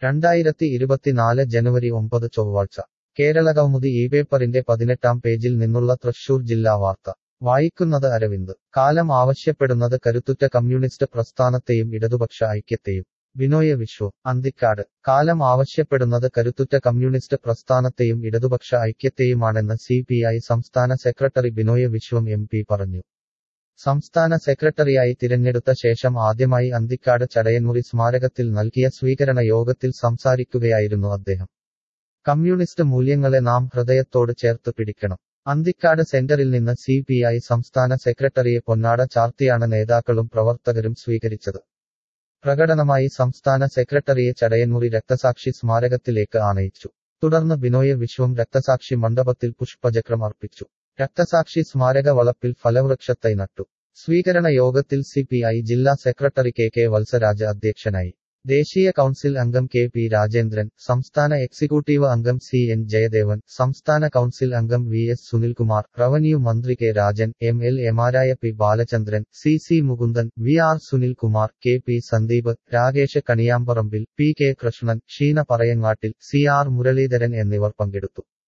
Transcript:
രണ്ടായിരത്തി ഇരുപത്തിനാല് ജനുവരി ഒമ്പത് ചൊവ്വാഴ്ച കേരളകൗമുദി ഈ പേപ്പറിന്റെ പതിനെട്ടാം പേജിൽ നിന്നുള്ള തൃശൂർ ജില്ലാ വാർത്ത വായിക്കുന്നത് അരവിന്ദ് കാലം ആവശ്യപ്പെടുന്നത് കരുത്തുറ്റ കമ്മ്യൂണിസ്റ്റ് പ്രസ്ഥാനത്തെയും ഇടതുപക്ഷ ഐക്യത്തെയും ബിനോയ് വിശ്വം അന്തിക്കാട് കാലം ആവശ്യപ്പെടുന്നത് കരുത്തുറ്റ കമ്മ്യൂണിസ്റ്റ് പ്രസ്ഥാനത്തെയും ഇടതുപക്ഷ ഐക്യത്തെയുമാണെന്ന് സി പി ഐ സംസ്ഥാന secretary Binoy Viswam M P പറഞ്ഞു സംസ്ഥാന സെക്രട്ടറിയായി തിരഞ്ഞെടുത്ത ശേഷം ആദ്യമായി അന്തിക്കാട് ചടയൻമുറി സ്മാരകത്തിൽ നൽകിയ സ്വീകരണ യോഗത്തിൽ സംസാരിക്കുകയായിരുന്നു അദ്ദേഹം കമ്മ്യൂണിസ്റ്റ് മൂല്യങ്ങളെ നാം ഹൃദയത്തോട് ചേർത്ത് പിടിക്കണം അന്തിക്കാട് സെന്ററിൽ നിന്ന് സി പി ഐ സംസ്ഥാന സെക്രട്ടറിയെ പൊന്നാട ചാർത്തിയാണ് നേതാക്കളും പ്രവർത്തകരും സ്വീകരിച്ചത് പ്രകടനമായി സംസ്ഥാന സെക്രട്ടറിയെ ചടയൻമുറി രക്തസാക്ഷി സ്മാരകത്തിലേക്ക് ആനയിച്ചു തുടർന്ന് ബിനോയ് വിശ്വം രക്തസാക്ഷി മണ്ഡപത്തിൽ പുഷ്പചക്രം അർപ്പിച്ചു രക്തസാക്ഷി സ്മാരക വളപ്പിൽ ഫലവൃക്ഷത്തൈ നട്ടു സ്വീകരണ യോഗത്തിൽ സി പി ഐ ജില്ലാ സെക്രട്ടറി കെ കെ വത്സരാജ അധ്യക്ഷനായി ദേശീയ കൗൺസിൽ അംഗം കെ പി രാജേന്ദ്രൻ സംസ്ഥാന എക്സിക്യൂട്ടീവ് അംഗം സി എൻ ജയദേവൻ സംസ്ഥാന കൗൺസിൽ അംഗം വി എസ് സുനിൽകുമാർ റവന്യൂ മന്ത്രി കെ രാജൻ എം എൽ എമാരായ P Balachandran C C Mukundan V R Sunilkumar K P Sandeep Rakesh Kaniyamparambil P K Krishnan Sheena Parayangattil C R Muraleedharan എന്നിവർ പങ്കെടുത്തു